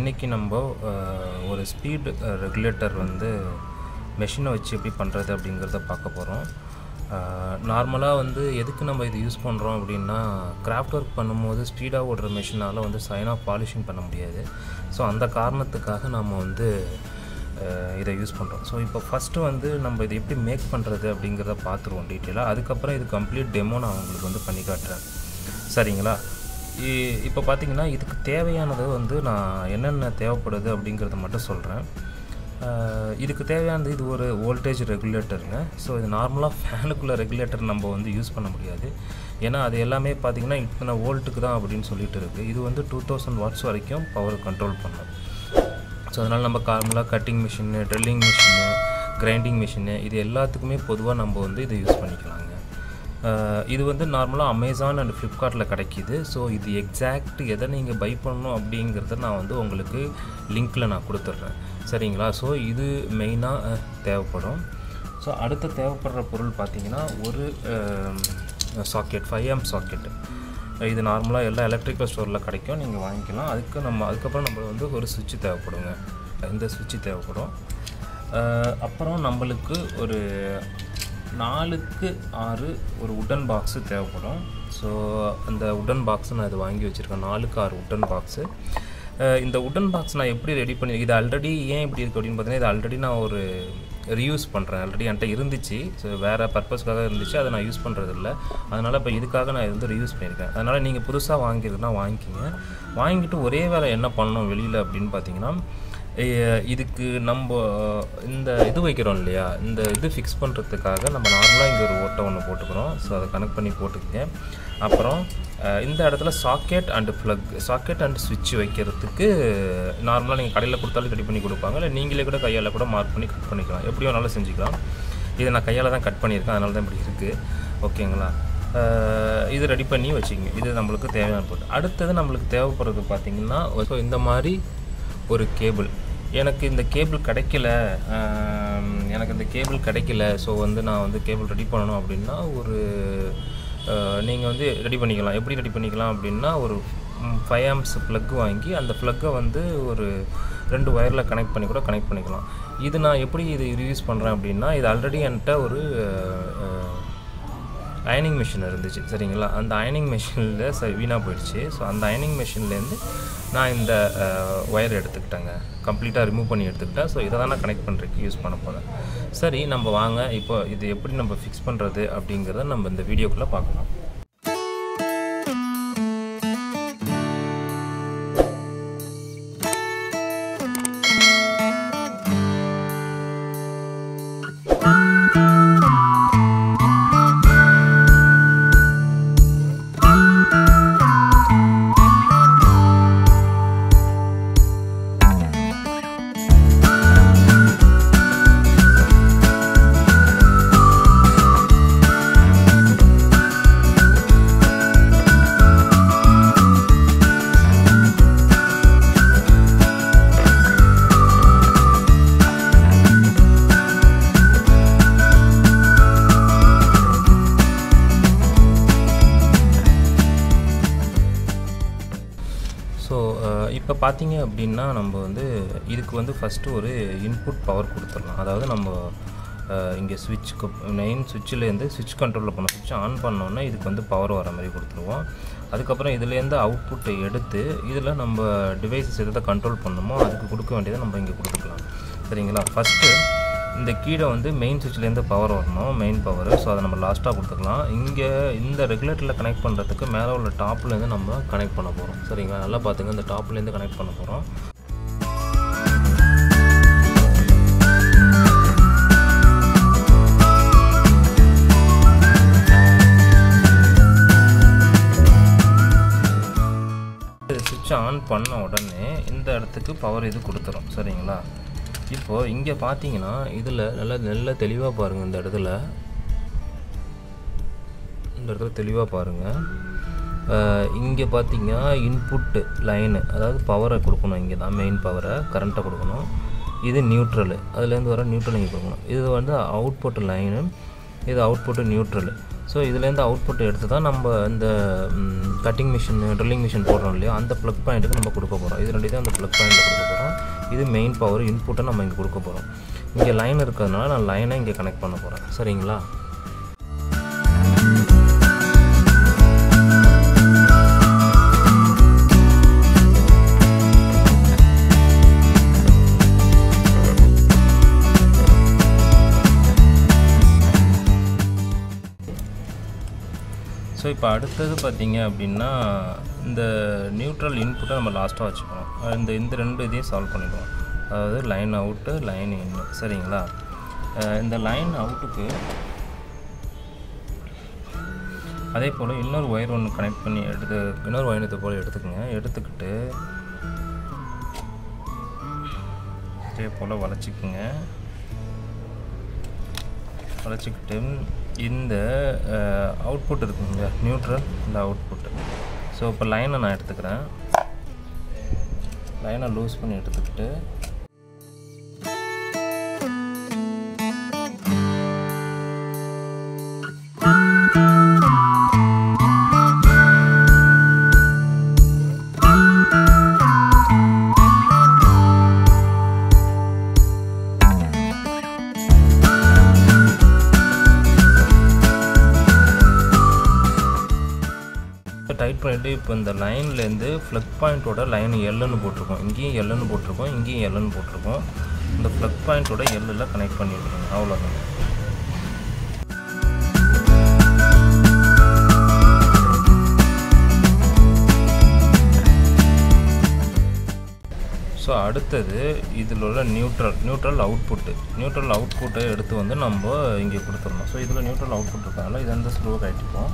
இன்றைக்கி நம்ம அஹ், ஒரு ஸ்பீடு ரெகுலேட்டர் வந்து மெஷினை வச்சு எப்படி பண்ணுறது அப்படிங்கிறத பார்க்க போகிறோம் நார்மலாக வந்து எதுக்கு நம்ம இது யூஸ் பண்ணுறோம் அப்படின்னா கிராஃப்ட் ஒர்க் பண்ணும்போது ஸ்பீடாக ஓடுற மெஷினால் வந்து சைனாக பாலிஷிங் பண்ண முடியாது ஸோ அந்த காரணத்துக்காக நம்ம வந்து அஹ், இதை யூஸ் பண்ணுறோம் ஸோ இப்போ ஃபஸ்ட்டு வந்து நம்ம இதை எப்படி மேக் பண்ணுறது அப்படிங்கிறத பார்த்துருவோம் டீட்டெயிலாக அதுக்கப்புறம் இது கம்ப்ளீட் டெமோ நான் உங்களுக்கு வந்து பண்ணி காட்டுறேன் சரிங்களா இ- இப்போ பார்த்தீங்கன்னா இதுக்கு தேவையானது வந்து நான் என்னென்ன தேவைப்படுது அப்படிங்கிறத மட்டும் சொல்கிறேன் இதுக்கு தேவையானது இது ஒரு வோல்டேஜ் ரெகுலேட்டருங்க ஸோ இது நார்மலாக ஃபேனுக்குள்ளே ரெகுலேட்டர் நம்ம வந்து யூஸ் பண்ண முடியாது ஏன்னா அது எல்லாமே பார்த்தீங்கன்னா இத்தனை வோல்ட்டுக்கு தான் அப்படின்னு சொல்லிட்டு இருக்குது இது வந்து டூ தௌசண்ட் வாட்ஸ் வரைக்கும் பவர் கண்ட்ரோல் பண்ணும் ஸோ அதனால் நம்ம நார்மலாக cutting machine drilling machine grinding machine இது எல்லாத்துக்குமே பொதுவாக நம்ம வந்து இதை யூஸ் பண்ணிக்கலாங்க அஹ் இது வந்து நார்மலாக அமேசான் அண்ட் ஃப்ளிப்கார்ட்டில் கிடைக்கிது ஸோ இது எக்ஸாக்ட் எதை நீங்கள் பை பண்ணணும் அப்படிங்கிறத நான் வந்து உங்களுக்கு லிங்க்கில் நான் கொடுத்துட்றேன் சரிங்களா ஸோ இது மெயினாக தேவைப்படும் ஸோ அடுத்து தேவைப்படுற பொருள் பார்த்தீங்கன்னா ஒரு சாக்கெட் ஃபைவ் எம் சாக்கெட்டு இது நார்மலாக எல்லா எலக்ட்ரிக்கல் ஸ்டோரில் கிடைக்கும் நீங்கள் வாங்கிக்கலாம் அதுக்கு நம்ம அதுக்கப்புறம் நம்ம வந்து ஒரு சுவிட்ச் தேவைப்படுங்க இந்த சுவிட்ச் தேவைப்படும் அஹ் அப்புறம் நம்மளுக்கு ஒரு நாலுக்கு ஆறு ஒரு உட்டன் பாக்ஸு தேவைப்படும் ஸோ அந்த உட்டன் பாக்ஸு நான் இது வாங்கி வச்சுருக்கேன் நாலுக்கு ஆறு உட்டன் பாக்ஸு இந்த உட்டன் பாக்ஸ் நான் எப்படி ரெடி பண்ணி இது ஆல்ரெடி ஏன் இப்படி இருக்குது அப்படின்னு பார்த்தீங்கன்னா இது ஆல்ரெடி நான் ஒரு ரீயூஸ் பண்ணுறேன் ஆல்ரெடி என்கிட்ட இருந்துச்சு ஸோ வேறு பர்பஸ்க்காக இருந்துச்சு அதை நான் யூஸ் பண்ணுறது இல்லை அதனால் இப்போ இதுக்காக நான் இது வந்து ரீயூஸ் பண்ணியிருக்கேன் அதனால் நீங்கள் புதுசாக வாங்கியிருந்தா வாங்கிக்கிங்க வாங்கிட்டு ஒரே வேலை என்ன பண்ணணும் வெளியில் அப்படின்னு பார்த்தீங்கன்னா எ- இதுக்கு நம்ம இந்த இது வைக்கிறோம் இல்லையா இந்த இது ஃபிக்ஸ் பண்ணுறதுக்காக நம்ம நார்மலாக இங்கே ஒரு ஓட்டை ஒன்று போட்டுக்கிறோம் ஸோ அதை கனெக்ட் பண்ணி போட்டுக்கங்க அப்புறம் அஹ், இந்த இடத்துல socket and plug socket and சுவிட்ச் வைக்கிறதுக்கு நார்மலாக நீங்கள் கடையில் கொடுத்தாலும் ரெடி பண்ணி கொடுப்பாங்க இல்லை நீங்களே கூட கையால் கூட மார்க் பண்ணி கட் பண்ணிக்கலாம் எப்படி வேணாலும் செஞ்சுக்கலாம் இதை நான் கையால் தான் கட் பண்ணியிருக்கேன் அதனால தான் இப்படி இருக்குது ஓகேங்களா அஹ், இது ரெடி பண்ணி வச்சுக்கோங்க இது நம்மளுக்கு தேவையான பொருள் அடுத்தது நம்மளுக்கு தேவைப்படுறது பார்த்திங்கன்னா ஸோ இந்த மாதிரி ஒரு கேபிள் எனக்கு இந்த கேபிள் கிடைக்கல ஆம், எனக்கு இந்த கேபிள் கிடைக்கல ஸோ வந்து நான் வந்து கேபிள் ரெடி பண்ணணும் அப்படின்னா ஒரு நீங்கள் வந்து ரெடி பண்ணிக்கலாம் எப்படி ரெடி பண்ணிக்கலாம் அப்படின்னா ஒரு ஃபைவ் ஆம்ஸ் ப்ளக் வாங்கி அந்த ப்ளக்கை வந்து ஒரு ரெண்டு ஒயரில் கனெக்ட் பண்ணி கூட கனெக்ட் பண்ணிக்கலாம் இது நான் எப்படி இது யூஸ் பண்ணுறேன் அப்படின்னா இது ஆல்ரெடி என்கிட்ட ஒரு அயனிங் மிஷின் இருந்துச்சு சரிங்களா அந்த அயனிங் மிஷினில் ச வீணாக போயிடுச்சு ஸோ அந்த அயனிங் மிஷின்லேருந்து நான் இந்த ஒயர் எடுத்துக்கிட்டேங்க கம்ப்ளீட்டாக ரிமூவ் பண்ணி எடுத்துக்கிட்டேன் ஸோ இதை தான் நான் கனெக்ட் பண்ணுறதுக்கு யூஸ் பண்ண போகிறேன் சரி நம்ம வாங்க இப்போ இது எப்படி நம்ம ஃபிக்ஸ் பண்ணுறது அப்படிங்கிறத நம்ம இந்த வீடியோக்குள்ளே பார்க்கலாம் ஸோ இப்போ பார்த்தீங்க அப்படின்னா நம்ம வந்து இதுக்கு வந்து ஃபஸ்ட்டு ஒரு இன்புட் பவர் கொடுத்துடலாம் அதாவது நம்ம இங்கே சுவிட்சுக்கு மெயின் சுவிட்சிலேருந்து சுவிட்ச் கண்ட்ரோலில் பண்ண சுவிட்ச் ஆன் பண்ணோன்னே இதுக்கு வந்து பவர் வர மாதிரி கொடுத்துருவோம் அதுக்கப்புறம் இதுலேருந்து அவுட்புட்டை எடுத்து இதில் நம்ம டிவைசஸ் எதை கண்ட்ரோல் பண்ணணுமோ அதுக்கு கொடுக்க வேண்டியதை நம்ம இங்கே கொடுத்துக்கலாம் சரிங்களா ஃபஸ்ட்டு இந்த கீழே வந்து மெயின் சுவிட்ச்லேருந்து பவர் வரணும் மெயின் பவர் ஸோ அதை நம்ம லாஸ்ட்டாக கொடுத்துக்கலாம் இங்கே இந்த ரெகுலேட்டரில் கனெக்ட் பண்ணுறதுக்கு மேலே உள்ள டாப்லேருந்து நம்ம கனெக்ட் பண்ண போகிறோம் சரிங்களா நல்லா பார்த்துங்க இந்த டாப்லேருந்து கனெக்ட் பண்ண போகிறோம் சுவிட்ச் ஆன் பண்ண உடனே இந்த இடத்துக்கு பவர் இது கொடுத்துரும் சரிங்களா இப்போது இங்கே பார்த்தீங்கன்னா இதில் நல்லா நல்ல தெளிவாக பாருங்கள் இந்த இடத்துல இந்த இடத்துல தெளிவாக பாருங்கள் இங்கே பார்த்தீங்கன்னா இன்புட்டு லைனு அதாவது பவரை கொடுக்கணும் இங்கே தான் மெயின் பவரை கரண்ட்டை கொடுக்கணும் இது நியூட்ரலு அதுலேருந்து வர நியூட்ரல் இங்கே கொடுக்கணும் இது வந்து அவுட்புட் லைனு இது அவுட்புட்டு நியூட்ரலு ஸோ இதுலேருந்து அவுட்புட் எடுத்து தான் நம்ம இந்த கட்டிங் மிஷின் ட்ரில்லிங் மிஷின் போடுறோம் இல்லையா அந்த ப்ளக் பாயிண்ட்டுக்கு நம்ம கொடுக்க போகிறோம் இது ரெண்டு தான் அந்த ப்ளக் பாயிண்ட்டில் கொடுக்க போகிறோம் இது மெயின் பவர் இன்புட்டை நம்ம இங்கே கொடுக்க போகிறோம் இங்கே லைன் இருக்கிறதுனால நான் லைனை இங்கே கனெக்ட் பண்ண போகிறேன் சரிங்களா ஸோ இப்போ அடுத்தது பார்த்தீங்க அப்படின்னா இந்த நியூட்ரல் இன்புட்டை நம்ம லாஸ்ட்டாக வச்சுக்கணும் இந்த இந்த ரெண்டு இதையும் சால்வ் பண்ணிடுவோம் அதாவது லைன் அவுட்டு லைன் இன்னு சரிங்களா அஹ் இந்த லைன் அவுட்டுக்கு அதே போல் இன்னொரு ஒயர் ஒன்று கனெக்ட் பண்ணி எடுத்து இன்னொரு ஒயர் இது போல் எடுத்துக்கோங்க எடுத்துக்கிட்டு இதே போல் வளைச்சிக்குங்க வளைச்சிக்கிட்டு இந்த அவுட்புட் இருக்குங்க நியூட்ரல் இந்த அவுட்புட்டு ஸோ இப்போ லைனை நான் எடுத்துக்கிறேன் லைனை லூஸ் பண்ணி எடுத்துக்கிட்டு டைட் பண்ணிவிட்டு இப்போ இந்த லைன்லேருந்து ஃப்ளக் பாயிண்ட்டோட லைன் எல்லுன்னு போட்டிருக்கோம் இங்கேயும் எல்லுன்னு போட்டிருக்கோம் இங்கேயும் எல்லுன்னு போட்டிருக்கோம் இந்த ஃப்ளக் பாயிண்ட்டோட எல்லில் கனெக்ட் பண்ணி விட்டுருங்க அவ்வளோதான் ஸோ அடுத்தது இதில் உள்ள நியூட்ரல் நியூட்ரல் அவுட்புட்டு நியூட்ரல் அவுட்புட்டை எடுத்து வந்து நம்ம இங்கே கொடுத்துடணும் ஸோ இதில் நியூட்ரல் அவுட்புட் இருக்காங்களா இதை வந்து ஸ்லோவாக கட்டிப்போம்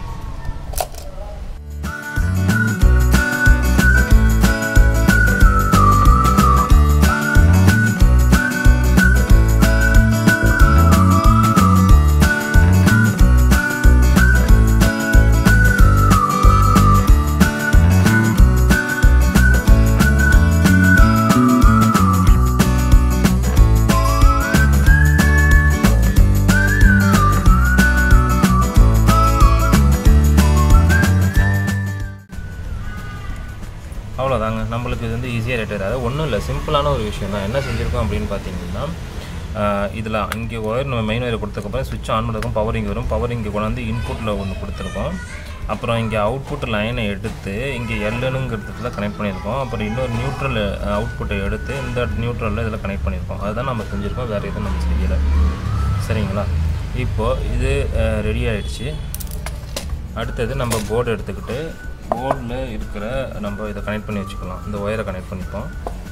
அவ்வளோதாங்க நம்மளுக்கு இது வந்து ஈஸியாக ரேட் அதாவது ஒன்றும் இல்லை சிம்பிளான ஒரு விஷயம் தான் என்ன செஞ்சுருக்கோம் அப்படின்னு பார்த்தீங்கன்னா இதில் இங்கே ஒயர் நம்ம மெயின் ஒயர் கொடுத்ததுக்கப்புறம் சுவிட்ச் ஆன் பண்ணதுக்கும் பவர் இங்கே வரும் பவர் இங்கே கொண்டு வந்து இன்புட்டில் ஒன்று கொடுத்துருக்கோம் அப்புறம் இங்கே அவுட்புட் லைனை எடுத்து இங்கே எல்லுனுங்கிறதுல கனெக்ட் பண்ணியிருக்கோம் அப்புறம் இன்னொரு நியூட்ரல் அவுட்புட்டை எடுத்து இந்த நியூட்ரலில் இதில் கனெக்ட் பண்ணியிருக்கோம் அதுதான் நம்ம செஞ்சுருக்கோம் வேறு எதுவும் நம்ம செய்யலை சரிங்களா இப்போது இது ரெடி ஆயிடுச்சு அடுத்தது நம்ம போர்டு எடுத்துக்கிட்டு போர்டில் இருக்கிற நம்ம இதை கனெக்ட் பண்ணி வச்சுக்கலாம் இந்த ஒயரை கனெக்ட் பண்ணிப்போம்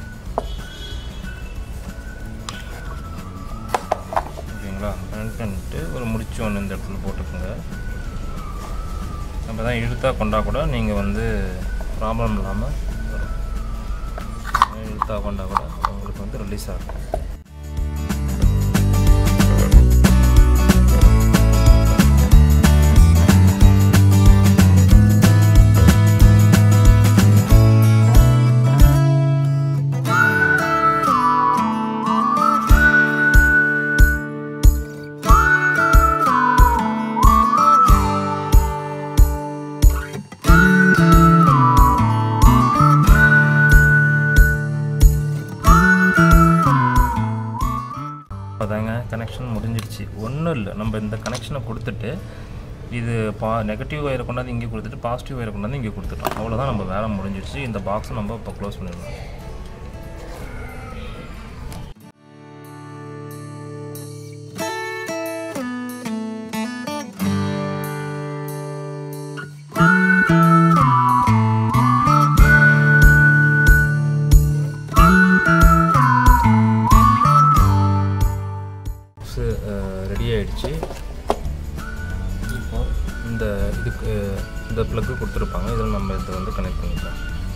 ஓகேங்களா கனெக்ட் பண்ணிட்டு ஒரு முடிச்சு ஒன்று இந்த இடத்துல போட்டுக்கோங்க நம்ம தான் இழுத்தா கொண்டா கூட நீங்கள் வந்து ப்ராப்ளம் இல்லாமல் வரும் இழுத்தா கொண்டா கூட உங்களுக்கு வந்து ரிலீஸ் ஆகும் அதாங்க கனெக்ஷன் முடிஞ்சிடுச்சு ஒன்றும் இல்லை நம்ம இந்த கனெக்ஷனை கொடுத்துட்டு இது பா நெகட்டிவ் ஒயரை கொண்டாந்து இங்கே கொடுத்துட்டு பாசிட்டிவ் ஒயரை கொண்டாந்து இங்கே கொடுத்துட்டோம் அவ்வளோதான் நம்ம வேலை முடிஞ்சிடுச்சு இந்த பாக்ஸை நம்ம இப்போ க்ளோஸ் பண்ணிடலாம் ரெடி ஆயிடுச்சு இப்போ இந்த இதுக்கு இந்த ப்ளக்கு கொடுத்துருப்பாங்க இதில் நம்ம இதை வந்து கனெக்ட் பண்ணிக்கலாம்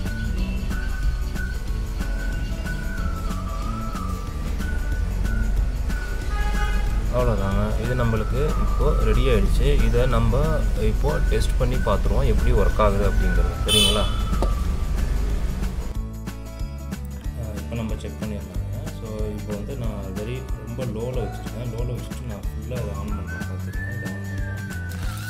அவ்வளோதாங்க இது நம்மளுக்கு இப்போது ரெடி ஆயிடுச்சு இதை நம்ம இப்போது டெஸ்ட் பண்ணி பார்த்துருவோம் எப்படி ஒர்க் ஆகுது அப்படிங்கிறது சரிங்களா இப்போ நம்ம செக் பண்ணிடலாங்க ஸோ இப்போ வந்து நான் வெரி ரொம்ப லோவில் வச்சுருக்கேன் லோவில் வச்சுட்டு நான் ஃபுல்லாக அதை ஆன் பண்ணுறேன் பார்த்துருக்கேன் இதை ஆன் பண்ணுறேன்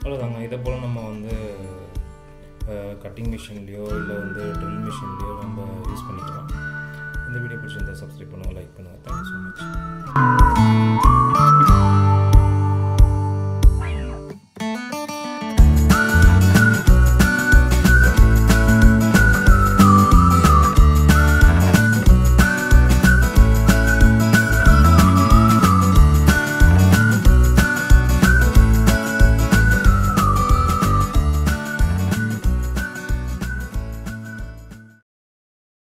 அவ்வளோதாங்க இதை போல் நம்ம வந்து கட்டிங் மிஷின்லேயோ இல்லை வந்து ட்ரில் மிஷின்லேயோ நம்ம யூஸ் பண்ணிக்கலாம் இந்த வீடியோ பிடிச்சிருந்தா சப்ஸ்கிரைப் பண்ணுங்கள் லைக் பண்ணுங்கள் தேங்க்யூ ஸோ மச்